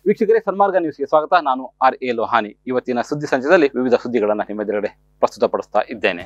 ವೀಕ್ಷಕರೇ ಸನ್ಮಾರ್ಗ ನ್ಯೂಸ್ಗೆ ಸ್ವಾಗತ ನಾನು ಆರ್ ಎ ಲೋಹಾನಿ ಇವತ್ತಿನ ಸುದ್ದಿ ಸಂಚದಲ್ಲಿ ವಿವಿಧ ಸುದ್ದಿಗಳನ್ನು ನಿಮ್ಮೆದುರುಗಡೆ ಪ್ರಸ್ತುತಪಡಿಸ್ತಾ ಇದ್ದೇನೆ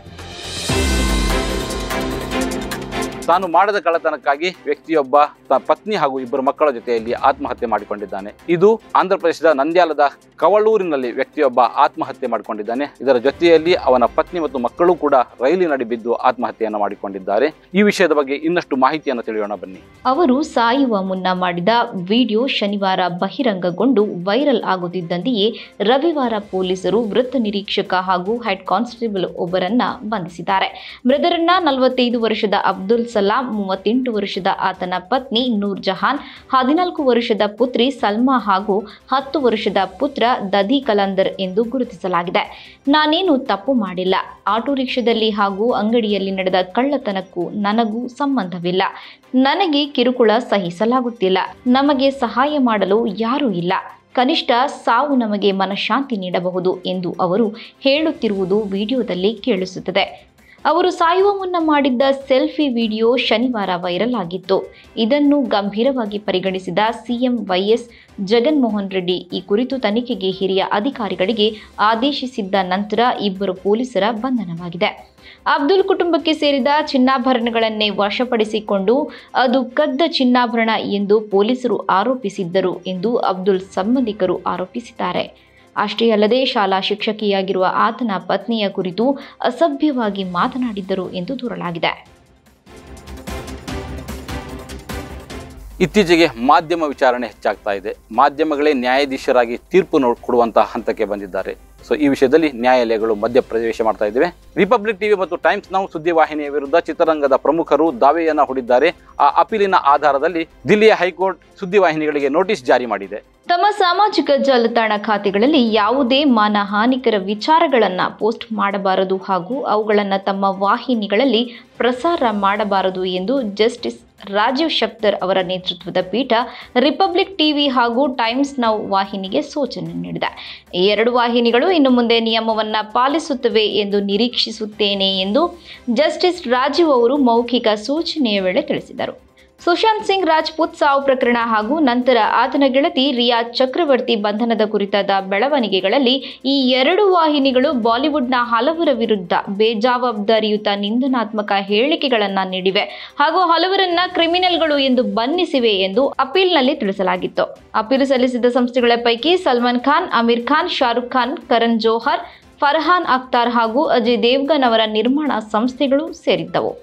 ತಾನು ಮಾಡದ ಕಳ್ಳತನಕ್ಕಾಗಿ ವ್ಯಕ್ತಿಯೊಬ್ಬ ತನ್ನ ಪತ್ನಿ ಹಾಗೂ ಇಬ್ಬರು ಮಕ್ಕಳ ಜೊತೆಯಲ್ಲಿ ಆತ್ಮಹತ್ಯೆ ಮಾಡಿಕೊಂಡಿದ್ದಾನೆ ಇದು ಆಂಧ್ರ ಪ್ರದೇಶದ ನಂದ್ಯಾಲದ ಕವಳೂರಿನಲ್ಲಿ ವ್ಯಕ್ತಿಯೊಬ್ಬ ಆತ್ಮಹತ್ಯೆ ಮಾಡಿಕೊಂಡಿದ್ದಾನೆ ಇದರ ಜೊತೆಯಲ್ಲಿ ಅವನ ಪತ್ನಿ ಮತ್ತು ಮಕ್ಕಳು ಕೂಡ ರೈಲಿನಡಿ ಬಿದ್ದು ಆತ್ಮಹತ್ಯೆಯನ್ನು ಮಾಡಿಕೊಂಡಿದ್ದಾರೆ ಈ ವಿಷಯದ ಬಗ್ಗೆ ಇನ್ನಷ್ಟು ಮಾಹಿತಿಯನ್ನು ತಿಳಿಯೋಣ ಬನ್ನಿ ಅವರು ಸಾಯುವ ಮುನ್ನ ಮಾಡಿದ ವಿಡಿಯೋ ಶನಿವಾರ ಬಹಿರಂಗಗೊಂಡು ವೈರಲ್ ಆಗುತ್ತಿದ್ದಂತೆಯೇ ರವಿವಾರ ಪೊಲೀಸರು ವೃತ್ತ ನಿರೀಕ್ಷಕ ಹಾಗೂ ಹೆಡ್ ಕಾನ್ಸ್ಟೇಬಲ್ ಒಬ್ಬರನ್ನ ಬಂಧಿಸಿದ್ದಾರೆ ಮೃತರನ್ನ ನಲವತ್ತೈದು ವರ್ಷದ ಅಬ್ದುಲ್ ಸಲಾಂ ಮೂವತ್ತೆಂಟು ವರ್ಷದ ಆತನ ಪತ್ನಿ ನೂರ್ ಜಹಾನ್ ಹದಿನಾಲ್ಕು ವರ್ಷದ ಪುತ್ರಿ ಸಲ್ಮಾ ಹಾಗೂ ಹತ್ತು ವರ್ಷದ ಪುತ್ರ ದಧಿ ಕಲಂದರ್ ಎಂದು ಗುರುತಿಸಲಾಗಿದೆ ನಾನೇನು ತಪ್ಪು ಮಾಡಿಲ್ಲ ಆಟೋ ರಿಕ್ಷಾದಲ್ಲಿ ಹಾಗೂ ಅಂಗಡಿಯಲ್ಲಿ ನಡೆದ ಕಳ್ಳತನಕ್ಕೂ ನನಗೂ ಸಂಬಂಧವಿಲ್ಲ ನನಗೆ ಕಿರುಕುಳ ಸಹಿಸಲಾಗುತ್ತಿಲ್ಲ ನಮಗೆ ಸಹಾಯ ಮಾಡಲು ಯಾರೂ ಇಲ್ಲ ಕನಿಷ್ಠ ಸಾವು ನಮಗೆ ಮನಃಶಾಂತಿ ನೀಡಬಹುದು ಎಂದು ಅವರು ಹೇಳುತ್ತಿರುವುದು ವಿಡಿಯೋದಲ್ಲಿ ಕೇಳಿಸುತ್ತದೆ ಅವರು ಸಾಯುವ ಮುನ್ನ ಮಾಡಿದ್ದ ಸೆಲ್ಫಿ ವಿಡಿಯೋ ಶನಿವಾರ ವೈರಲ್ ಆಗಿತ್ತು ಇದನ್ನು ಗಂಭೀರವಾಗಿ ಪರಿಗಣಿಸಿದ ಸಿಎಂ ವೈಎಸ್ ಜಗನ್ಮೋಹನ್ ರೆಡ್ಡಿ ಈ ಕುರಿತು ತನಿಖೆಗೆ ಹಿರಿಯ ಅಧಿಕಾರಿಗಳಿಗೆ ಆದೇಶಿಸಿದ್ದ ನಂತರ ಇಬ್ಬರು ಪೊಲೀಸರ ಬಂಧನವಾಗಿದೆ ಅಬ್ದುಲ್ ಕುಟುಂಬಕ್ಕೆ ಸೇರಿದ ಚಿನ್ನಾಭರಣಗಳನ್ನೇ ವಶಪಡಿಸಿಕೊಂಡು ಅದು ಕದ್ದ ಚಿನ್ನಾಭರಣ ಎಂದು ಪೊಲೀಸರು ಆರೋಪಿಸಿದ್ದರು ಎಂದು ಅಬ್ದುಲ್ ಸಂಬಂಧಿಕರು ಆರೋಪಿಸಿದ್ದಾರೆ ಅಷ್ಟೇ ಅಲ್ಲದೆ ಶಾಲಾ ಶಿಕ್ಷಕಿಯಾಗಿರುವ ಆತನ ಪತ್ನಿಯ ಕುರಿತು ಅಸಭ್ಯವಾಗಿ ಮಾತನಾಡಿದ್ದರು ಎಂದು ದೂರಲಾಗಿದೆ ಇತ್ತೀಚೆಗೆ ಮಾಧ್ಯಮ ವಿಚಾರಣೆ ಹೆಚ್ಚಾಗ್ತಾ ಇದೆ ಮಾಧ್ಯಮಗಳೇ ನ್ಯಾಯಾಧೀಶರಾಗಿ ತೀರ್ಪು ನೋ ಕೊಡುವಂತಹ ಹಂತಕ್ಕೆ ಬಂದಿದ್ದಾರೆ ಸೊ ಈ ವಿಷಯದಲ್ಲಿ ನ್ಯಾಯಾಲಯಗಳು ಮಧ್ಯಪ್ರವೇಶ ಮಾಡ್ತಾ ಇದ್ದೇವೆ ರಿಪಬ್ಲಿಕ್ ಟಿವಿ ಮತ್ತು ಟೈಮ್ಸ್ ನೌ ಸುದ್ದಿವಾಹಿನಿಯ ವಿರುದ್ಧ ಚಿತ್ರರಂಗದ ಪ್ರಮುಖರು ದಾವೆಯನ್ನ ಹೂಡಿದ್ದಾರೆ ಆ ಅಪೀಲಿನ ಆಧಾರದಲ್ಲಿ ದಿಲ್ಲಿಯ ಹೈಕೋರ್ಟ್ ಸುದ್ದಿವಾಹಿನಿಗಳಿಗೆ ನೋಟಿಸ್ ಜಾರಿ ಮಾಡಿದೆ ತಮ್ಮ ಸಾಮಾಜಿಕ ಜಾಲತಾಣ ಖಾತೆಗಳಲ್ಲಿ ಯಾವುದೇ ಮಾನಹಾನಿಕರ ವಿಚಾರಗಳನ್ನು ಪೋಸ್ಟ್ ಮಾಡಬಾರದು ಹಾಗೂ ಅವುಗಳನ್ನು ತಮ್ಮ ವಾಹಿನಿಗಳಲ್ಲಿ ಪ್ರಸಾರ ಮಾಡಬಾರದು ಎಂದು ಜಸ್ಟಿಸ್ ರಾಜೀವ್ ಶಕ್ತರ್ ಅವರ ನೇತೃತ್ವದ ಪೀಠ ರಿಪಬ್ಲಿಕ್ ಟಿವಿ ಹಾಗೂ ಟೈಮ್ಸ್ ನೌ ವಾಹಿನಿಗೆ ಸೂಚನೆ ನೀಡಿದೆ ಈ ಎರಡು ವಾಹಿನಿಗಳು ಇನ್ನು ಮುಂದೆ ನಿಯಮವನ್ನು ಪಾಲಿಸುತ್ತವೆ ಎಂದು ನಿರೀಕ್ಷಿಸುತ್ತೇನೆ ಎಂದು ಜಸ್ಟಿಸ್ ರಾಜೀವ್ ಅವರು ಮೌಖಿಕ ಸೂಚನೆಯ ವೇಳೆ ತಿಳಿಸಿದರು ಸುಶಾಂತ್ ಸಿಂಗ್ ರಾಜ್ಪೂತ್ ಸಾವು ಪ್ರಕರಣ ಹಾಗೂ ನಂತರ ಆತನ ಗೆಳತಿ ರಿಯಾ ಚಕ್ರವರ್ತಿ ಬಂಧನದ ಕುರಿತಾದ ಬೆಳವಣಿಗೆಗಳಲ್ಲಿ ಈ ಎರಡು ವಾಹಿನಿಗಳು ಬಾಲಿವುಡ್ನ ಹಲವರ ವಿರುದ್ಧ ಬೇಜವಾಬ್ದಾರಿಯುತ ನಿಂದನಾತ್ಮಕ ಹೇಳಿಕೆಗಳನ್ನು ನೀಡಿವೆ ಹಾಗೂ ಹಲವರನ್ನ ಕ್ರಿಮಿನಲ್ಗಳು ಎಂದು ಬಣ್ಣಿಸಿವೆ ಎಂದು ಅಪೀಲ್ನಲ್ಲಿ ತಿಳಿಸಲಾಗಿತ್ತು ಅಪೀಲು ಸಲ್ಲಿಸಿದ ಸಂಸ್ಥೆಗಳ ಪೈಕಿ ಸಲ್ಮಾನ್ ಖಾನ್ ಅಮೀರ್ ಖಾನ್ ಶಾರುಖ್ ಖಾನ್ ಕರಣ್ ಜೋಹರ್ ಫರ್ಹಾನ್ ಅಖ್ತಾರ್ ಹಾಗೂ ಅಜಯ್ ದೇವ್ಗನ್ ಅವರ ನಿರ್ಮಾಣ ಸಂಸ್ಥೆಗಳು ಸೇರಿದ್ದವು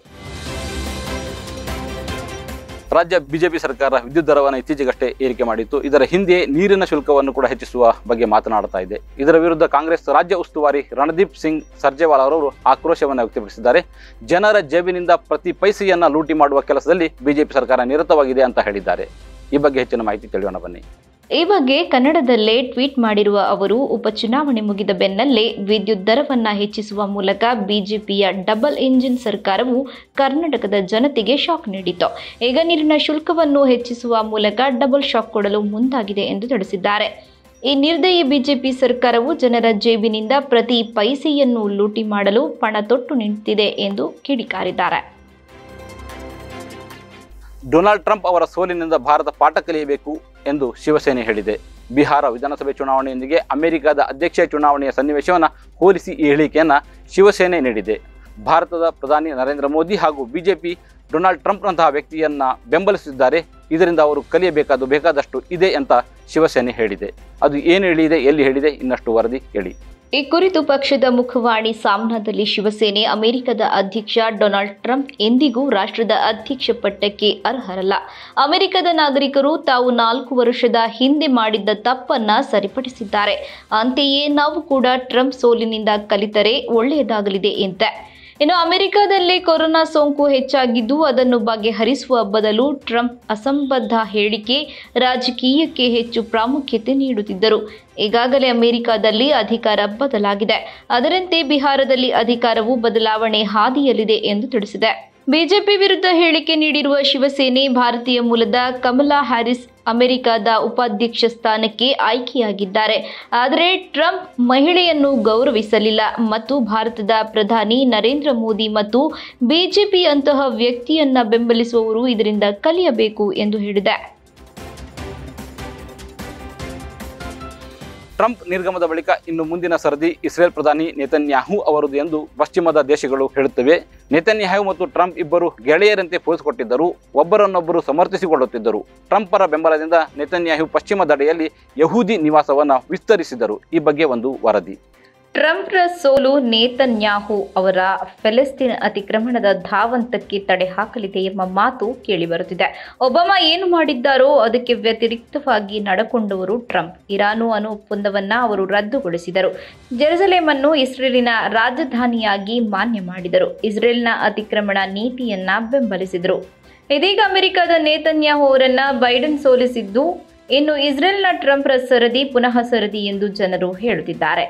ರಾಜ್ಯ ಬಿಜೆಪಿ ಸರ್ಕಾರ ವಿದ್ಯುತ್ ದರವನ್ನು ಇತ್ತೀಚೆಗಷ್ಟೇ ಏರಿಕೆ ಮಾಡಿತ್ತು ಇದರ ಹಿಂದೆ ನೀರಿನ ಶುಲ್ಕವನ್ನು ಕೂಡ ಹೆಚ್ಚಿಸುವ ಬಗ್ಗೆ ಮಾತನಾಡ್ತಾ ಇದೆ ಇದರ ವಿರುದ್ಧ ಕಾಂಗ್ರೆಸ್ ರಾಜ್ಯ ಉಸ್ತುವಾರಿ ರಣದೀಪ್ ಸಿಂಗ್ ಸರ್ಜೇವಾಲಾ ಅವರು ಆಕ್ರೋಶವನ್ನು ವ್ಯಕ್ತಪಡಿಸಿದ್ದಾರೆ ಜನರ ಜೇಬಿನಿಂದ ಪ್ರತಿ ಪೈಸೆಯನ್ನ ಲೂಟಿ ಮಾಡುವ ಕೆಲಸದಲ್ಲಿ ಬಿಜೆಪಿ ಸರ್ಕಾರ ನಿರತವಾಗಿದೆ ಅಂತ ಹೇಳಿದ್ದಾರೆ ಈ ಬಗ್ಗೆ ಹೆಚ್ಚಿನ ಮಾಹಿತಿ ತಿಳಿಯೋಣ ಬನ್ನಿ ಈ ಬಗ್ಗೆ ಕನ್ನಡದಲ್ಲೇ ಟ್ವೀಟ್ ಮಾಡಿರುವ ಅವರು ಉಪಚುನಾವಣೆ ಮುಗಿದ ಬೆನ್ನಲ್ಲೇ ವಿದ್ಯುತ್ ದರವನ್ನ ಹೆಚ್ಚಿಸುವ ಮೂಲಕ ಬಿಜೆಪಿಯ ಡಬಲ್ ಇಂಜಿನ್ ಸರ್ಕಾರವು ಕರ್ನಾಟಕದ ಜನತೆಗೆ ಶಾಕ್ ನೀಡಿತು ಈಗ ನೀರಿನ ಶುಲ್ಕವನ್ನು ಹೆಚ್ಚಿಸುವ ಮೂಲಕ ಡಬಲ್ ಶಾಕ್ ಕೊಡಲು ಮುಂದಾಗಿದೆ ಎಂದು ತಿಳಿಸಿದ್ದಾರೆ ಈ ನಿರ್ದಯಿ ಬಿಜೆಪಿ ಸರ್ಕಾರವು ಜನರ ಜೇಬಿನಿಂದ ಪ್ರತಿ ಪೈಸೆಯನ್ನು ಲೂಟಿ ಮಾಡಲು ಪಣ ತೊಟ್ಟು ನಿಂತಿದೆ ಎಂದು ಕಿಡಿಕಾರಿದ್ದಾರೆ ಡೊನಾಲ್ಡ್ ಟ್ರಂಪ್ ಅವರ ಸೋಲಿನಿಂದ ಭಾರತ ಪಾಠ ಕಲಿಯಬೇಕು ಎಂದು ಶಿವಸೇನೆ ಹೇಳಿದೆ ಬಿಹಾರ ವಿಧಾನಸಭೆ ಚುನಾವಣೆಯೊಂದಿಗೆ ಅಮೆರಿಕದ ಅಧ್ಯಕ್ಷ ಚುನಾವಣೆಯ ಸನ್ನಿವೇಶವನ್ನು ಹೋಲಿಸಿ ಈ ಹೇಳಿಕೆಯನ್ನು ಶಿವಸೇನೆ ನೀಡಿದೆ ಭಾರತದ ಪ್ರಧಾನಿ ನರೇಂದ್ರ ಮೋದಿ ಹಾಗೂ ಬಿಜೆಪಿ ಡೊನಾಲ್ಡ್ ಟ್ರಂಪ್ನಂತಹ ವ್ಯಕ್ತಿಯನ್ನ ಬೆಂಬಲಿಸುತ್ತಿದ್ದಾರೆ ಇದರಿಂದ ಅವರು ಕಲಿಯಬೇಕಾದ ಬೇಕಾದಷ್ಟು ಇದೆ ಅಂತ ಶಿವಸೇನೆ ಹೇಳಿದೆ ಅದು ಏನು ಹೇಳಿದೆ ಎಲ್ಲಿ ಹೇಳಿದೆ ಇನ್ನಷ್ಟು ವರದಿ ಕೇಳಿ ಈ ಕುರಿತು ಪಕ್ಷದ ಮುಖವಾಣಿ ಸಾಮ್ನಾದಲ್ಲಿ ಶಿವಸೇನೆ ಅಮೆರಿಕದ ಅಧ್ಯಕ್ಷ ಡೊನಾಲ್ಡ್ ಟ್ರಂಪ್ ಎಂದಿಗೂ ರಾಷ್ಟ್ರದ ಅಧ್ಯಕ್ಷ ಪಟ್ಟಕ್ಕೆ ಅರ್ಹರಲ್ಲ ಅಮೆರಿಕದ ನಾಗರಿಕರು ತಾವು ನಾಲ್ಕು ವರ್ಷದ ಹಿಂದೆ ಮಾಡಿದ್ದ ತಪ್ಪನ್ನ ಸರಿಪಡಿಸಿದ್ದಾರೆ ಅಂತೆಯೇ ನಾವು ಕೂಡ ಟ್ರಂಪ್ ಸೋಲಿನಿಂದ ಕಲಿತರೆ ಒಳ್ಳೆಯದಾಗಲಿದೆ ಎಂತೆ ಇನ್ನು ಅಮೆರಿಕದಲ್ಲಿ ಕೊರೋನಾ ಸೋಂಕು ಹೆಚ್ಚಾಗಿದ್ದು ಅದನ್ನು ಬಗೆಹರಿಸುವ ಬದಲು ಟ್ರಂಪ್ ಅಸಂಬದ್ಧ ಹೇಳಿಕೆ ರಾಜಕೀಯಕ್ಕೆ ಹೆಚ್ಚು ಪ್ರಾಮುಖ್ಯತೆ ನೀಡುತ್ತಿದ್ದರು ಈಗಾಗಲೇ ಅಮೆರಿಕದಲ್ಲಿ ಅಧಿಕಾರ ಬದಲಾಗಿದೆ ಅದರಂತೆ ಬಿಹಾರದಲ್ಲಿ ಅಧಿಕಾರವು ಬದಲಾವಣೆ ಹಾದಿಯಲ್ಲಿದೆ ಎಂದು ತಿಳಿಸಿದೆ ಬಿಜೆಪಿ ವಿರುದ್ಧ ಹೇಳಿಕೆ ನೀಡಿರುವ ಶಿವಸೇನೆ ಭಾರತೀಯ ಮೂಲದ ಕಮಲಾ ಹ್ಯಾರಿಸ್ ಅಮೆರಿಕದ ಉಪಾಧ್ಯಕ್ಷ ಸ್ಥಾನಕ್ಕೆ ಆಯ್ಕೆಯಾಗಿದ್ದಾರೆ ಆದರೆ ಟ್ರಂಪ್ ಮಹಿಳೆಯನ್ನು ಗೌರವಿಸಲಿಲ್ಲ ಮತ್ತು ಭಾರತದ ಪ್ರಧಾನಿ ನರೇಂದ್ರ ಮೋದಿ ಮತ್ತು ಬಿಜೆಪಿ ಅಂತಹ ವ್ಯಕ್ತಿಯನ್ನ ಬೆಂಬಲಿಸುವವರು ಇದರಿಂದ ಕಲಿಯಬೇಕು ಎಂದು ಹೇಳಿದೆ ಟ್ರಂಪ್ ನಿರ್ಗಮದ ಬಳಿಕ ಇನ್ನು ಮುಂದಿನ ಸರದಿ ಇಸ್ರೇಲ್ ಪ್ರಧಾನಿ ನೇತನ್ಯಾಹು ಅವರದು ಎಂದು ಪಶ್ಚಿಮದ ದೇಶಗಳು ಹೇಳುತ್ತವೆ ನೇತನ್ಯಾಹು ಮತ್ತು ಟ್ರಂಪ್ ಇಬ್ಬರು ಗೆಳೆಯರಂತೆ ಪೋಸ್ ಕೊಟ್ಟಿದ್ದರು ಒಬ್ಬರನ್ನೊಬ್ಬರು ಸಮರ್ಥಿಸಿಕೊಳ್ಳುತ್ತಿದ್ದರು ಟ್ರಂಪರ ಬೆಂಬಲದಿಂದ ನೇತನ್ಯಾಹು ಪಶ್ಚಿಮ ದಡೆಯಲ್ಲಿ ಯಹೂದಿ ನಿವಾಸವನ್ನು ವಿಸ್ತರಿಸಿದರು ಈ ಬಗ್ಗೆ ಒಂದು ವರದಿ ಟ್ರಂಪ್ರ ಸೋಲು ನೇತನ್ಯಾಹು ಅವರ ಫೆಲೆಸ್ತೀನ್ ಅತಿಕ್ರಮಣದ ಧಾವಂತಕ್ಕೆ ತಡೆ ಹಾಕಲಿದೆ ಎಂಬ ಮಾತು ಕೇಳಿಬರುತ್ತಿದೆ ಒಬಾಮಾ ಏನು ಮಾಡಿದ್ದಾರೋ ಅದಕ್ಕೆ ವ್ಯತಿರಿಕ್ತವಾಗಿ ನಡಕೊಂಡವರು ಟ್ರಂಪ್ ಇರಾನು ಅಣು ಒಪ್ಪಂದವನ್ನ ಅವರು ರದ್ದುಗೊಳಿಸಿದರು ಜೆರುಸಲೇಮ್ ಅನ್ನು ಇಸ್ರೇಲಿನ ರಾಜಧಾನಿಯಾಗಿ ಮಾನ್ಯ ಮಾಡಿದರು ಇಸ್ರೇಲ್ನ ಅತಿಕ್ರಮಣ ನೀತಿಯನ್ನ ಬೆಂಬಲಿಸಿದರು ಇದೀಗ ಅಮೆರಿಕದ ನೇತನ್ಯಾಹು ಅವರನ್ನ ಬೈಡನ್ ಸೋಲಿಸಿದ್ದು ಇನ್ನು ಇಸ್ರೇಲ್ನ ಟ್ರಂಪ್ರ ಸರದಿ ಪುನಃ ಸರದಿ ಎಂದು ಜನರು ಹೇಳುತ್ತಿದ್ದಾರೆ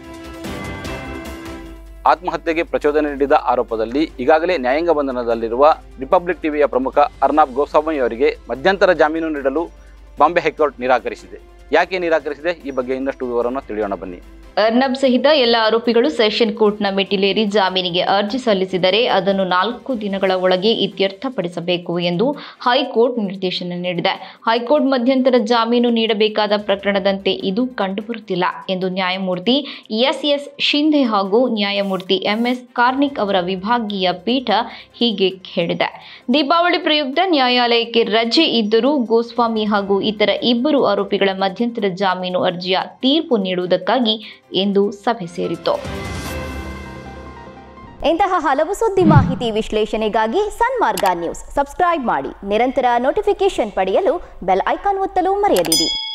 ಆತ್ಮಹತ್ಯೆಗೆ ಪ್ರಚೋದನೆ ನೀಡಿದ ಆರೋಪದಲ್ಲಿ ಈಗಾಗಲೇ ನ್ಯಾಯಾಂಗ ಬಂಧನದಲ್ಲಿರುವ ರಿಪಬ್ಲಿಕ್ ಟಿವಿಯ ಪ್ರಮುಖ ಅರ್ನಾಬ್ ಗೋಸ್ವಾಮಿ ಅವರಿಗೆ ಮಧ್ಯಂತರ ಜಾಮೀನು ನೀಡಲು ಬಾಂಬೆ ಹೈಕೋರ್ಟ್ ನಿರಾಕರಿಸಿದೆ ಯಾಕೆ ನಿರಾಕರಿಸಿದೆ ಈ ಬಗ್ಗೆ ಇನ್ನಷ್ಟು ವಿವರವನ್ನು ತಿಳಿಯೋಣ ಬನ್ನಿ ಅರ್ನಬ್ ಸಹಿತ ಎಲ್ಲ ಆರೋಪಿಗಳು ಸೆಷನ್ ಕೋರ್ಟ್ನ ಮೆಟ್ಟಿಲೇರಿ ಜಾಮೀನಿಗೆ ಅರ್ಜಿ ಸಲ್ಲಿಸಿದರೆ ಅದನ್ನು ನಾಲ್ಕು ದಿನಗಳ ಒಳಗೆ ಇತ್ಯರ್ಥಪಡಿಸಬೇಕು ಎಂದು ಹೈಕೋರ್ಟ್ ನಿರ್ದೇಶನ ನೀಡಿದೆ ಹೈಕೋರ್ಟ್ ಮಧ್ಯಂತರ ಜಾಮೀನು ನೀಡಬೇಕಾದ ಪ್ರಕರಣದಂತೆ ಇದು ಕಂಡುಬರುತ್ತಿಲ್ಲ ಎಂದು ನ್ಯಾಯಮೂರ್ತಿ ಎಸ್ ಎಸ್ ಶಿಂಧೆ ಹಾಗೂ ನ್ಯಾಯಮೂರ್ತಿ ಎಂಎಸ್ ಕಾರ್ನಿಕ್ ಅವರ ವಿಭಾಗೀಯ ಪೀಠ ಹೀಗೆ ಹೇಳಿದೆ ದೀಪಾವಳಿ ಪ್ರಯುಕ್ತ ನ್ಯಾಯಾಲಯಕ್ಕೆ ರಜೆ ಇದ್ದರೂ ಗೋಸ್ವಾಮಿ ಹಾಗೂ ಇತರ ಇಬ್ಬರು ಆರೋಪಿಗಳ ಮಧ್ಯಂತರ ಜಾಮೀನು ಅರ್ಜಿಯ ತೀರ್ಪು ನೀಡುವುದಕ್ಕಾಗಿ ಎಂದು ಸಭೆ ಸೇರಿತು ಇಂತಹ ಹಲವು ಸುದ್ದಿ ಮಾಹಿತಿ ವಿಶ್ಲೇಷಣೆಗಾಗಿ ಸನ್ಮಾರ್ಗ ನ್ಯೂಸ್ ಸಬ್ಸ್ಕ್ರೈಬ್ ಮಾಡಿ ನಿರಂತರ ನೋಟಿಫಿಕೇಶನ್ ಪಡೆಯಲು ಬೆಲ್ ಐಕಾನ್ ಒತ್ತಲು ಮರೆಯದಿರಿ